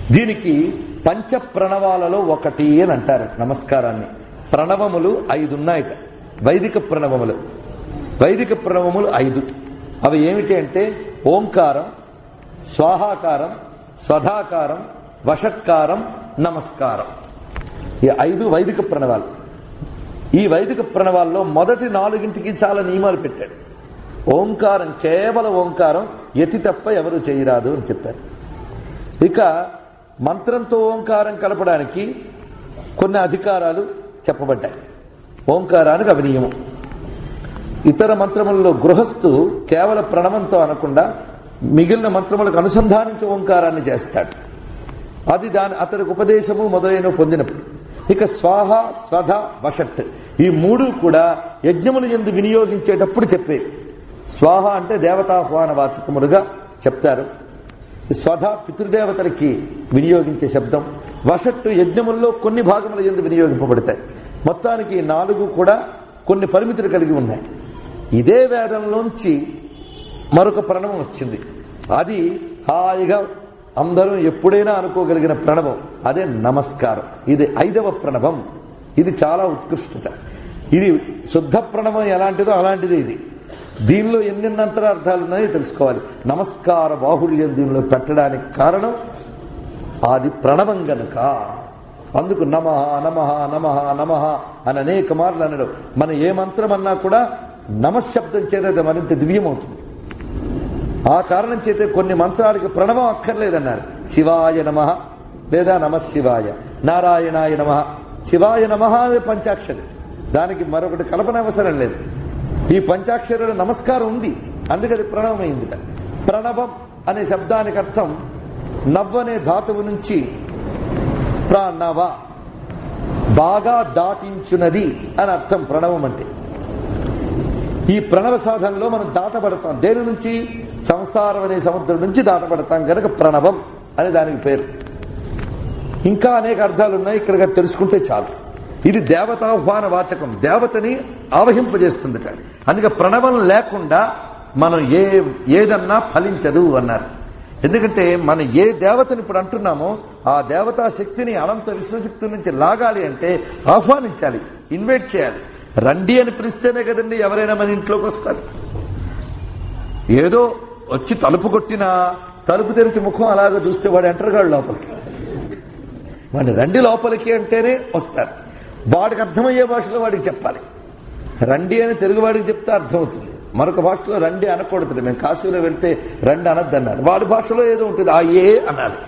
దీనికి పంచ ప్రణవాలలో ఒకటి అని అంటారు నమస్కారాన్ని ప్రణవములు ఐదు ఉన్నాయట వైదిక ప్రణవములు వైదిక ప్రణవములు ఐదు అవి ఏమిటి అంటే ఓంకారం స్వాహాకారం స్వధాకారం వషట్కారం నమస్కారం ఈ ఐదు వైదిక ప్రణవాలు ఈ వైదిక ప్రణవాల్లో మొదటి నాలుగింటికి చాలా నియమాలు పెట్టాడు ఓంకారం కేవలం ఓంకారం ఎతి తప్ప ఎవరు చేయరాదు అని చెప్పారు ఇక మంత్రంతో ఓంకారం కలపడానికి కొన్ని అధికారాలు చెప్పబడ్డాయి ఓంకారానికి అవి నియమం ఇతర మంత్రములలో గృహస్థు కేవల ప్రణవంతో అనకుండా మిగిలిన మంత్రములకు అనుసంధానించి ఓంకారాన్ని చేస్తాడు అది దాని అతనికి ఉపదేశము మొదలైన పొందినప్పుడు ఇక స్వాహ స్వధ వషట్ ఈ మూడు కూడా యజ్ఞములు ఎందు వినియోగించేటప్పుడు చెప్పే స్వాహ అంటే దేవతాహ్వాన వాచకములుగా చెప్తారు స్వధ పితృదేవతలకి వినియోగించే శబ్దం వషట్టు యజ్ఞముల్లో కొన్ని భాగముల ఎందు వినియోగింపబడతాయి మొత్తానికి ఈ నాలుగు కూడా కొన్ని పరిమితులు కలిగి ఉన్నాయి ఇదే వేదంలోంచి మరొక ప్రణవం వచ్చింది అది హాయిగా అందరూ ఎప్పుడైనా అనుకోగలిగిన ప్రణవం అదే నమస్కారం ఇది ఐదవ ప్రణవం ఇది చాలా ఉత్కృష్టత ఇది శుద్ధ ప్రణవం ఎలాంటిదో అలాంటిదే ఇది దీనిలో ఎన్నెన్నంతర అర్థాలు ఉన్నాయో తెలుసుకోవాలి నమస్కార బాహుళ్యం దీనిలో పెట్టడానికి కారణం అది ప్రణవం గనుక అందుకు నమ నమ నమ నమ అని అనేక మార్లు అనడం మన ఏ మంత్రం అన్నా కూడా నమశబ్దం చేత అది మరింత దివ్యమవుతుంది ఆ కారణం చేతే కొన్ని మంత్రాలకి ప్రణవం అక్కర్లేదన్నారు శివాయ నమ లేదా నమ శివాయ నారాయణాయ నమ శివాయ నమ పంచాక్షరి దానికి మరొకటి కల్పన అవసరం లేదు ఈ పంచాక్షరుల నమస్కారం ఉంది అందుకది ప్రణవమైంది ప్రణవం అనే శబ్దానికి అర్థం నవ్వనే ధాతువు నుంచి ప్రణవ బాగా దాటించునది అని అర్థం ప్రణవం అంటే ఈ ప్రణవ సాధనలో మనం దాటబడతాం దేని నుంచి సంసారం అనే సముద్రం నుంచి దాటబడతాం కనుక ప్రణవం అని దానికి పేరు ఇంకా అనేక అర్థాలు ఉన్నాయి ఇక్కడ తెలుసుకుంటే చాలు ఇది దేవతాహ్వాన వాచకం దేవతని ఆవహింపజేస్తుందిట అందుకే ప్రణవం లేకుండా మనం ఏ ఏదన్నా ఫలించదు అన్నారు ఎందుకంటే మనం ఏ దేవతని ఇప్పుడు అంటున్నామో ఆ దేవతా శక్తిని అనంత విశ్వశక్తి నుంచి లాగాలి అంటే ఆహ్వానించాలి ఇన్వైట్ చేయాలి రండి అని పిలిస్తేనే కదండి ఎవరైనా మన ఇంట్లోకి వస్తారు ఏదో వచ్చి తలుపు కొట్టినా తలుపు తెరిచి ముఖం అలాగ చూస్తే వాడు ఎంటర్గాడు లోపలికి వాడిని రండి లోపలికి అంటేనే వస్తారు వాడికి అర్థమయ్యే భాషలో వాడికి చెప్పాలి రండి అని తెలుగువాడికి చెప్తే అర్థమవుతుంది మరొక భాషలో రండి అనకూడదు మేము కాశీలో వెళ్తే రండి అనద్దు అన్నారు వాడి భాషలో ఏదో ఉంటుంది ఆ ఏ అనాలి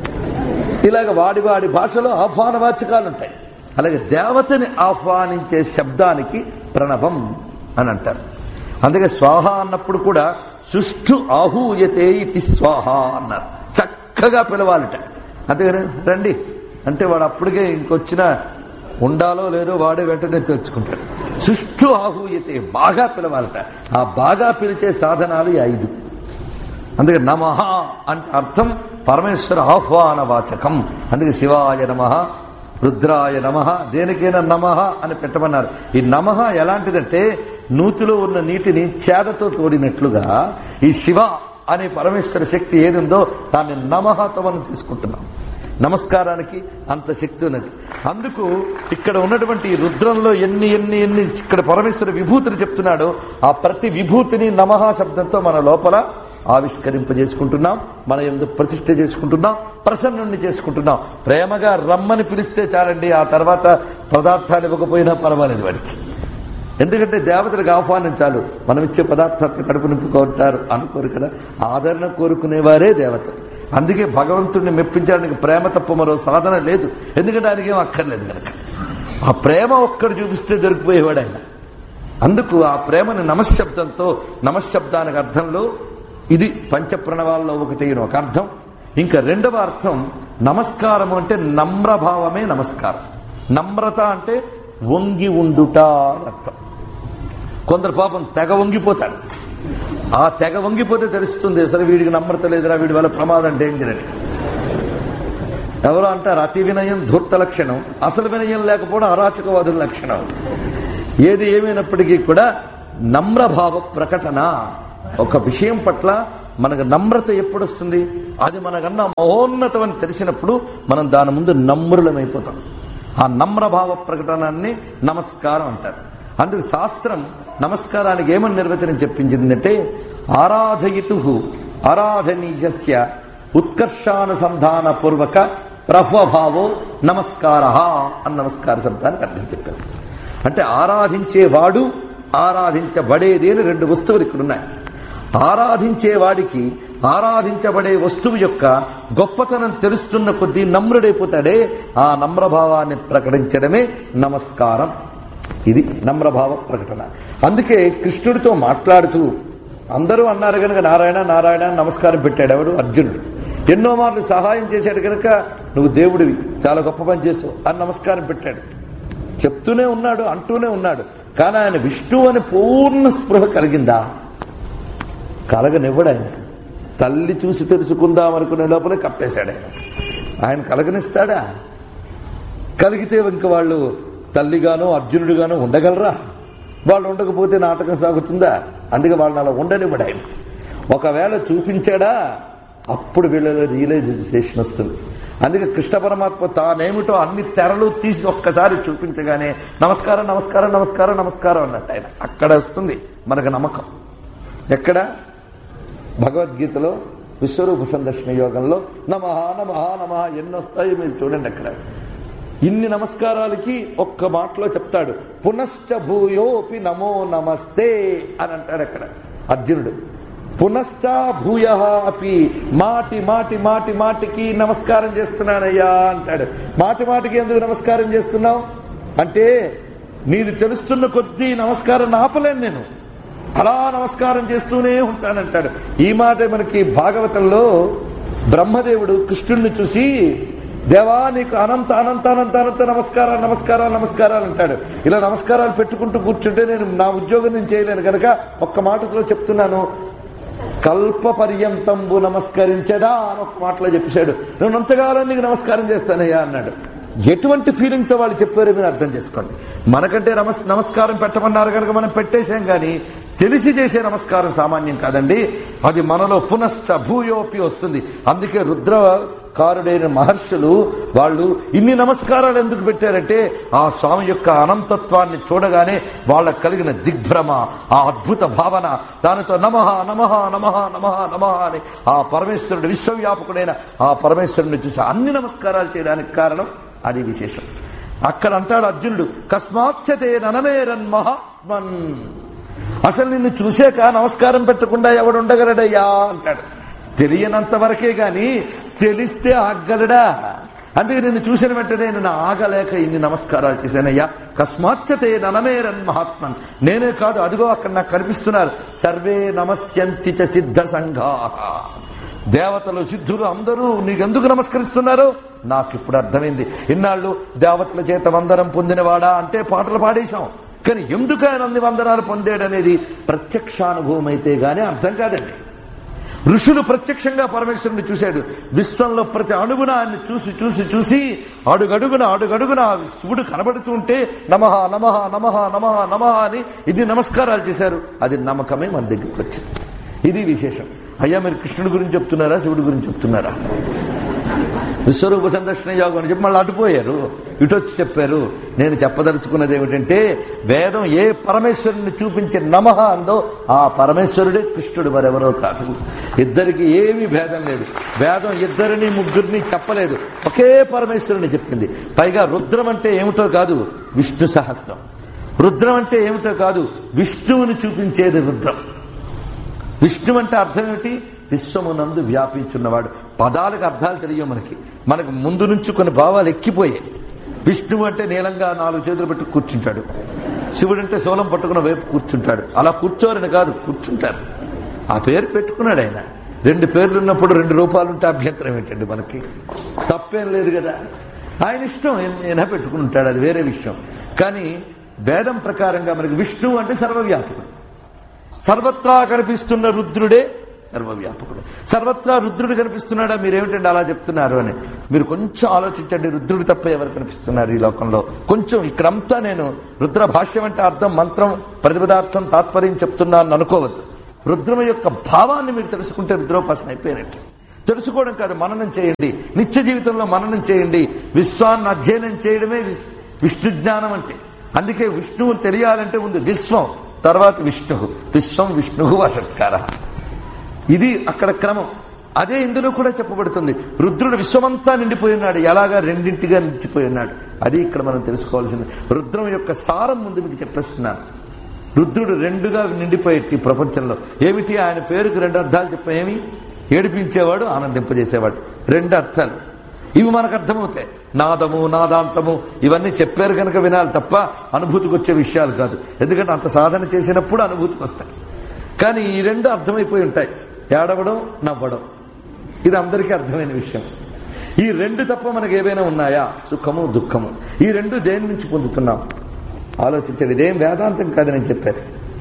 ఇలాగ వాడి వాడి భాషలో ఆహ్వాన వాచకాలు ఉంటాయి అలాగే దేవతని ఆహ్వానించే శబ్దానికి ప్రణవం అని అంటారు అందుకే స్వాహ అన్నప్పుడు కూడా సుష్ఠు ఆహూయతే ఇది స్వాహ అన్నారు చక్కగా పిలవాలట అంతేగాని రండి అంటే వాడు అప్పటికే ఇంకొచ్చిన ఉండాలో లేదో వాడే వెంటనే తెచ్చుకుంటాడు సుష్ఠు ఆహూయతే బాగా పిలవాలట ఆ బాగా పిలిచే సాధనాలు ఈ ఐదు అందుకే నమ అంటే అర్థం పరమేశ్వర ఆహ్వాన వాచకం అందుకే శివాయ నమ రుద్రాయ నమ దేనికైనా నమ అని పెట్టమన్నారు ఈ నమ ఎలాంటిదంటే నూతిలో ఉన్న నీటిని చేదతో తోడినట్లుగా ఈ శివ అనే పరమేశ్వర శక్తి ఏదుందో దాన్ని నమహతో మనం తీసుకుంటున్నాం నమస్కారానికి అంత శక్తి ఉన్నది అందుకు ఇక్కడ ఉన్నటువంటి ఈ రుద్రంలో ఎన్ని ఎన్ని ఎన్ని ఇక్కడ పరమేశ్వర విభూతిని చెప్తున్నాడో ఆ ప్రతి విభూతిని నమః శబ్దంతో మన లోపల ఆవిష్కరింపజేసుకుంటున్నాం మన ఎందు ప్రతిష్ఠ చేసుకుంటున్నాం ప్రసన్నుణ్ణి చేసుకుంటున్నాం ప్రేమగా రమ్మని పిలిస్తే చాలండి ఆ తర్వాత పదార్థాలు ఇవ్వకపోయినా పర్వాలేదు వాడికి ఎందుకంటే దేవతలకు ఆహ్వానించాలి మనం ఇచ్చే పదార్థాలకు కడుపు నింపుకుంటారు అనుకోరు కదా ఆదరణ కోరుకునేవారే దేవత అందుకే భగవంతుడిని మెప్పించడానికి ప్రేమ తప్ప మరో సాధన లేదు ఎందుకంటే ఆయనకి ఏం అక్కర్లేదు కనుక ఆ ప్రేమ ఒక్కడు చూపిస్తే దొరికిపోయేవాడు ఆయన అందుకు ఆ ప్రేమని నమశబ్దంతో నమశబ్దానికి అర్థంలో ఇది పంచప్రణవాల్లో ఒకటి ఒక అర్థం ఇంకా రెండవ అర్థం నమస్కారం అంటే నమ్రభావమే నమస్కారం నమ్రత అంటే వంగి ఉండుట అని అర్థం కొందరు పాపం తెగ వంగిపోతాడు ఆ తెగ వంగిపోతే తెలుస్తుంది అసలు వీడికి నమ్రత లేదురా వీడి వల్ల ప్రమాదం డేంజర్ అని ఎవరో అంటారు అతి వినయం ధూర్త లక్షణం అసలు వినయం లేకపోవడం అరాచకవాదుల లక్షణం ఏది ఏమైనప్పటికీ కూడా నమ్రభావ ప్రకటన ఒక విషయం పట్ల మనకు నమ్రత ఎప్పుడు వస్తుంది అది మనకన్నా మహోన్నతం అని తెలిసినప్పుడు మనం దాని ముందు నమ్రులమైపోతాం ఆ నమ్రభావ ప్రకటనాన్ని నమస్కారం అంటారు అందుకు శాస్త్రం నమస్కారానికి ఏమని నిర్వచనం చెప్పించిందంటే ఆరాధయితు ఆరాధనీజస్య ఉత్కర్షానుసంధాన పూర్వక ప్రహ్వభావో నమస్కార అని నమస్కార శబ్దానికి అర్థం చెప్పారు అంటే ఆరాధించేవాడు ఆరాధించబడేది అని రెండు వస్తువులు ఇక్కడ ఉన్నాయి ఆరాధించేవాడికి ఆరాధించబడే వస్తువు యొక్క గొప్పతనం తెలుస్తున్న కొద్దీ నమ్రుడైపోతాడే ఆ నమ్రభావాన్ని ప్రకటించడమే నమస్కారం ఇది నమ్రభావ ప్రకటన అందుకే కృష్ణుడితో మాట్లాడుతూ అందరూ అన్నారు కనుక నారాయణ నారాయణ అని నమస్కారం పెట్టాడు ఎవడు అర్జునుడు ఎన్నో మార్లు సహాయం చేశాడు కనుక నువ్వు దేవుడివి చాలా గొప్ప పని చేసావు అని నమస్కారం పెట్టాడు చెప్తూనే ఉన్నాడు అంటూనే ఉన్నాడు కానీ ఆయన విష్ణువు అని పూర్ణ స్పృహ కలిగిందా కలగనివ్వడు ఆయన తల్లి చూసి తెలుసుకుందాం అనుకునే లోపలే కప్పేశాడు ఆయన ఆయన కలగనిస్తాడా కలిగితే ఇంక వాళ్ళు తల్లిగానో అర్జునుడిగానో ఉండగలరా వాళ్ళు ఉండకపోతే నాటకం సాగుతుందా అందుకే వాళ్ళని అలా ఉండనివ్వడు ఆయన ఒకవేళ చూపించాడా అప్పుడు వీళ్ళలో రియలైజేషన్ వస్తుంది అందుకే కృష్ణ పరమాత్మ తానేమిటో అన్ని తెరలు తీసి ఒక్కసారి చూపించగానే నమస్కారం నమస్కారం నమస్కారం నమస్కారం అన్నట్టు ఆయన అక్కడ వస్తుంది మనకు నమ్మకం ఎక్కడ భగవద్గీతలో విశ్వరూప సందర్శన యోగంలో నమః నమః నమః ఎన్ని వస్తాయో మీరు చూడండి అక్కడ ఇన్ని నమస్కారాలకి ఒక్క మాటలో చెప్తాడు పునశ్చ భూయోపి నమో నమస్తే అని అంటాడు అక్కడ అర్జునుడు పునశ్చ భూయ అపి మాటి మాటి మాటి మాటికి నమస్కారం చేస్తున్నానయ్యా అంటాడు మాటి మాటికి ఎందుకు నమస్కారం చేస్తున్నావు అంటే నీది తెలుస్తున్న కొద్దీ నమస్కారం ఆపలేను నేను అలా నమస్కారం చేస్తూనే ఉంటానంటాడు ఈ మాట మనకి భాగవతంలో బ్రహ్మదేవుడు కృష్ణుడిని చూసి దేవా నీకు అనంత అనంత అనంత అనంత నమస్కారాలు నమస్కారాలు నమస్కారాలు అంటాడు ఇలా నమస్కారాలు పెట్టుకుంటూ కూర్చుంటే నేను నా ఉద్యోగం నేను చేయలేను కనుక ఒక్క మాటలో చెప్తున్నాను కల్ప పర్యంతంబు నమస్కరించడా అని ఒక మాటలో చెప్పేశాడు నేను అంతకాలం నీకు నమస్కారం చేస్తానయ్యా అన్నాడు ఎటువంటి ఫీలింగ్ తో వాళ్ళు చెప్పారో మీరు అర్థం చేసుకోండి మనకంటే నమస్ నమస్కారం పెట్టమన్నారు కనుక మనం పెట్టేశాం కానీ తెలిసి చేసే నమస్కారం సామాన్యం కాదండి అది మనలో పునశ్చ భూయోపి వస్తుంది అందుకే రుద్ర కారుడైన మహర్షులు వాళ్ళు ఇన్ని నమస్కారాలు ఎందుకు పెట్టారంటే ఆ స్వామి యొక్క అనంతత్వాన్ని చూడగానే వాళ్ళకు కలిగిన దిగ్భ్రమ ఆ అద్భుత భావన దానితో నమః నమః నమః నమః నమః అని ఆ పరమేశ్వరుడు విశ్వవ్యాపకుడైన ఆ పరమేశ్వరుని చూసి అన్ని నమస్కారాలు చేయడానికి కారణం అది విశేషం అక్కడ అంటాడు అర్జునుడు కస్మాచ్చతే ననమేరన్ మహాత్మన్ అసలు నిన్ను చూసాక నమస్కారం పెట్టకుండా ఎవడు ఉండగలడయ్యా అంటాడు తెలియనంత వరకే గాని తెలిస్తే ఆగలడా అందుకే నిన్ను చూసిన వెంటనే నేను ఆగలేక ఇన్ని నమస్కారాలు చేశానయ్యా కస్మాచ్చతే ననమేరన్ మహాత్మన్ నేనే కాదు అదిగో అక్కడ నాకు కనిపిస్తున్నారు సర్వే నమస్యంతి చ సిద్ధ సంఘా దేవతలు సిద్ధులు అందరూ నీకెందుకు నమస్కరిస్తున్నారు నాకు ఇప్పుడు అర్థమైంది ఇన్నాళ్ళు దేవతల చేత వందనం పొందినవాడా అంటే పాటలు పాడేశాం కానీ ఎందుకు ఆయన అన్ని వందనాలు పొందాడనేది ప్రత్యక్షానుభవం అయితే గానీ అర్థం కాదండి ఋషులు ప్రత్యక్షంగా పరమేశ్వరుని చూశాడు విశ్వంలో ప్రతి అణుగున ఆయన్ని చూసి చూసి చూసి అడుగడుగున అడుగడుగున ఆ శివుడు కనబడుతుంటే నమః నమః నమః నమః నమః అని ఇది నమస్కారాలు చేశారు అది నమ్మకమే మన దగ్గరికి వచ్చింది ఇది విశేషం అయ్యా మీరు కృష్ణుడి గురించి చెప్తున్నారా శివుడి గురించి చెప్తున్నారా విశ్వరూప సందర్శన యోగం అని చెప్పి మళ్ళీ అటుపోయారు ఇటు వచ్చి చెప్పారు నేను చెప్పదలుచుకున్నది ఏమిటంటే వేదం ఏ పరమేశ్వరుని చూపించే నమః అందో ఆ పరమేశ్వరుడే కృష్ణుడు మరెవరో కాదు ఇద్దరికి ఏమీ భేదం లేదు వేదం ఇద్దరిని ముగ్గురిని చెప్పలేదు ఒకే పరమేశ్వరుని చెప్పింది పైగా రుద్రం అంటే ఏమిటో కాదు విష్ణు సహస్రం రుద్రం అంటే ఏమిటో కాదు విష్ణువుని చూపించేది రుద్రం విష్ణు అంటే అర్థం ఏమిటి విశ్వమునందు వ్యాపించున్నవాడు పదాలకు అర్థాలు తెలియవు మనకి మనకు ముందు నుంచి కొన్ని భావాలు ఎక్కిపోయాయి విష్ణువు అంటే నీలంగా నాలుగు చేతులు పెట్టి కూర్చుంటాడు శివుడు అంటే శూలం పట్టుకున్న వైపు కూర్చుంటాడు అలా కూర్చోరని కాదు కూర్చుంటారు ఆ పేరు పెట్టుకున్నాడు ఆయన రెండు పేర్లు ఉన్నప్పుడు రెండు రూపాయలు ఉంటే అభ్యంతరం ఏంటండి మనకి తప్పేం లేదు కదా ఆయన ఇష్టం ఏమైనా పెట్టుకుంటాడు అది వేరే విషయం కానీ వేదం ప్రకారంగా మనకి విష్ణువు అంటే సర్వవ్యాపకుడు సర్వత్రా కనిపిస్తున్న రుద్రుడే సర్వవ్యాపకుడు సర్వత్రా రుద్రుడు కనిపిస్తున్నాడా మీరేమిటండి అలా చెప్తున్నారు అని మీరు కొంచెం ఆలోచించండి రుద్రుడు తప్ప ఎవరు కనిపిస్తున్నారు ఈ లోకంలో కొంచెం ఇక్కడంతా నేను రుద్ర భాష్యం అంటే అర్థం మంత్రం ప్రతిపదార్థం తాత్పర్యం చెప్తున్నాను అనుకోవద్దు రుద్రమ యొక్క భావాన్ని మీరు తెలుసుకుంటే రుద్రోపాసన అయిపోయినట్టు తెలుసుకోవడం కాదు మననం చేయండి నిత్య జీవితంలో మననం చేయండి విశ్వాన్ని అధ్యయనం చేయడమే విస్- విష్ణు జ్ఞానం అంటే అందుకే విష్ణువుని తెలియాలంటే ముందు విశ్వం తర్వాత విష్ణు విశ్వం విష్ణు వషట్కార ఇది అక్కడ క్రమం అదే ఇందులో కూడా చెప్పబడుతుంది రుద్రుడు విశ్వమంతా నిండిపోయి ఉన్నాడు ఎలాగా రెండింటిగా నిలిచిపోయి ఉన్నాడు అది ఇక్కడ మనం తెలుసుకోవాల్సింది రుద్రం యొక్క సారం ముందు మీకు చెప్పేస్తున్నాను రుద్రుడు రెండుగా నిండిపోయేటి ఈ ప్రపంచంలో ఏమిటి ఆయన పేరుకు రెండు అర్థాలు చెప్ప ఏమి ఏడిపించేవాడు ఆనందింపజేసేవాడు రెండు అర్థాలు ఇవి మనకు అర్థమవుతాయి నాదము నాదాంతము ఇవన్నీ చెప్పారు కనుక వినాలి తప్ప అనుభూతికి వచ్చే విషయాలు కాదు ఎందుకంటే అంత సాధన చేసినప్పుడు అనుభూతికి వస్తాయి కానీ ఈ రెండు అర్థమైపోయి ఉంటాయి ఏడవడం నవ్వడం ఇది అందరికీ అర్థమైన విషయం ఈ రెండు తప్ప మనకు ఏవైనా ఉన్నాయా సుఖము దుఃఖము ఈ రెండు దేని నుంచి పొందుతున్నాం ఆలోచించండి ఇదేం వేదాంతం కాదు నేను చెప్పేది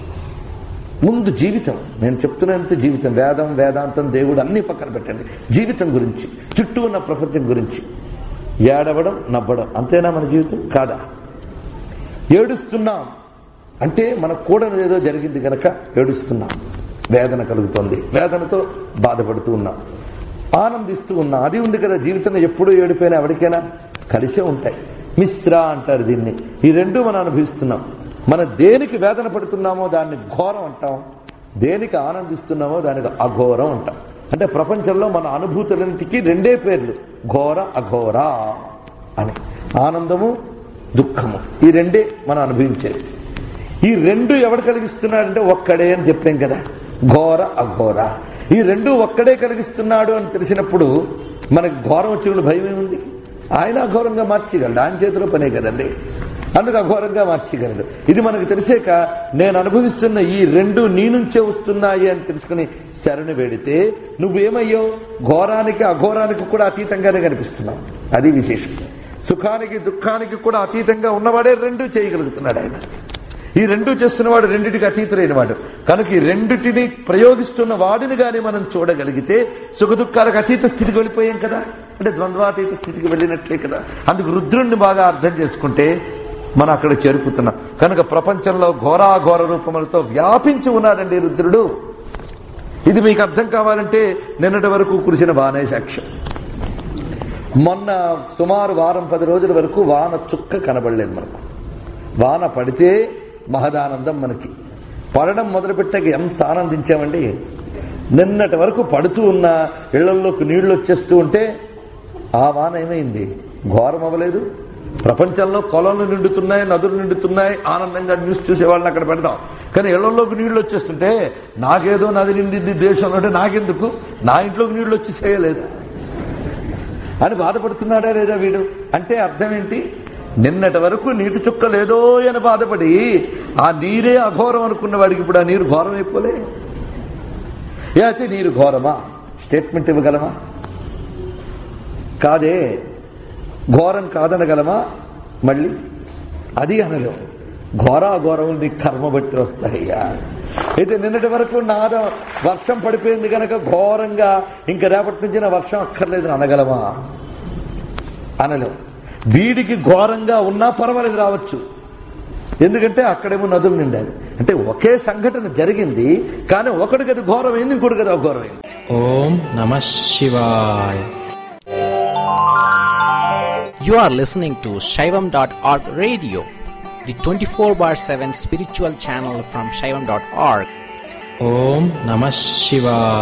ముందు జీవితం నేను చెప్తున్నంత జీవితం వేదం వేదాంతం దేవుడు అన్ని పక్కన పెట్టండి జీవితం గురించి చుట్టూ ఉన్న ప్రపంచం గురించి ఏడవడం నవ్వడం అంతేనా మన జీవితం కాదా ఏడుస్తున్నాం అంటే మనకు కూడా ఏదో జరిగింది కనుక ఏడుస్తున్నాం వేదన కలుగుతోంది వేదనతో బాధపడుతూ ఉన్నాం ఆనందిస్తూ ఉన్నాం అది ఉంది కదా జీవితంలో ఎప్పుడూ ఏడిపోయినా ఎవరికైనా కలిసే ఉంటాయి మిశ్రా అంటారు దీన్ని ఈ రెండు మనం అనుభవిస్తున్నాం మనం దేనికి వేదన పడుతున్నామో దాన్ని ఘోరం అంటాం దేనికి ఆనందిస్తున్నామో దానికి అఘోరం అంటాం అంటే ప్రపంచంలో మన అనుభూతులన్నిటికీ రెండే పేర్లు ఘోర అఘోర అని ఆనందము దుఃఖము ఈ రెండే మనం అనుభవించేది ఈ రెండు ఎవడు కలిగిస్తున్నాడంటే ఒక్కడే అని చెప్పాం కదా ఘోర అఘోర ఈ రెండు ఒక్కడే కలిగిస్తున్నాడు అని తెలిసినప్పుడు మనకి ఘోరం వచ్చినప్పుడు భయం ఏముంది ఆయన అఘోరంగా మార్చగలడు ఆయన చేతిలో పనే కదండి అందుకు అఘోరంగా మార్చగలడు ఇది మనకు తెలిసాక నేను అనుభవిస్తున్న ఈ రెండు నీ నుంచే వస్తున్నాయి అని తెలుసుకుని శరణు వేడితే నువ్వేమయ్యో ఘోరానికి అఘోరానికి కూడా అతీతంగానే కనిపిస్తున్నావు అది విశేషం సుఖానికి దుఃఖానికి కూడా అతీతంగా ఉన్నవాడే రెండు చేయగలుగుతున్నాడు ఆయన ఈ రెండు చేస్తున్నవాడు రెండిటికి అతీతులైన వాడు కనుక ఈ రెండిటిని ప్రయోగిస్తున్న వాడిని గాని మనం చూడగలిగితే సుఖ దుఃఖాలకు అతీత స్థితికి వెళ్ళిపోయాం కదా అంటే ద్వంద్వాతీత స్థితికి వెళ్ళినట్లే కదా అందుకు రుద్రుణ్ణి బాగా అర్థం చేసుకుంటే మనం అక్కడ చేరుకుతున్నాం కనుక ప్రపంచంలో ఘోరాఘోర రూపములతో వ్యాపించి ఉన్నాడండి రుద్రుడు ఇది మీకు అర్థం కావాలంటే నిన్నటి వరకు కురిసిన వానే సాక్ష్యం మొన్న సుమారు వారం పది రోజుల వరకు వాన చుక్క కనబడలేదు మనకు వాన పడితే మహదానందం మనకి పడడం మొదలుపెట్టాక ఎంత ఆనందించామండి నిన్నటి వరకు పడుతూ ఉన్న ఇళ్లలోకి నీళ్లు వచ్చేస్తూ ఉంటే ఆ వాన ఏమైంది ఘోరం అవ్వలేదు ప్రపంచంలో కొలలు నిండుతున్నాయి నదులు నిండుతున్నాయి ఆనందంగా న్యూస్ చూసే వాళ్ళని అక్కడ పెడదాం కానీ ఇళ్లలోకి నీళ్లు వచ్చేస్తుంటే నాకేదో నది నిండింది దేశంలో అంటే నాకెందుకు నా ఇంట్లోకి నీళ్లు వచ్చేసేయలేదు అని బాధపడుతున్నాడా లేదా వీడు అంటే అర్థం ఏంటి నిన్నటి వరకు నీటి చుక్క లేదో అని బాధపడి ఆ నీరే అఘోరం అనుకున్న వాడికి ఇప్పుడు ఆ నీరు ఘోరం అయిపోలే ఏ అయితే నీరు ఘోరమా స్టేట్మెంట్ ఇవ్వగలమా కాదే ఘోరం కాదనగలమా మళ్ళీ అది అనలేము ఘోర అఘోరం నీ కర్మ బట్టి వస్తాయ్యా అయితే నిన్నటి వరకు నాద వర్షం పడిపోయింది కనుక ఘోరంగా ఇంకా రేపటి నుంచి నా వర్షం అక్కర్లేదని అనగలమా అనలేం వీడికి ఘోరంగా ఉన్నా పర్వాలేదు రావచ్చు ఎందుకంటే అక్కడేమో నదులు నిండాలి అంటే ఒకే సంఘటన జరిగింది కానీ ఒకడికి అది ఘోరమైంది ఇంకోటి కదా అఘోరమైంది ఓం నమ శివాయ You are listening to Shaivam.org radio, the 24 bar 7 spiritual channel from Shaivam.org. ఓం నమ శివాయ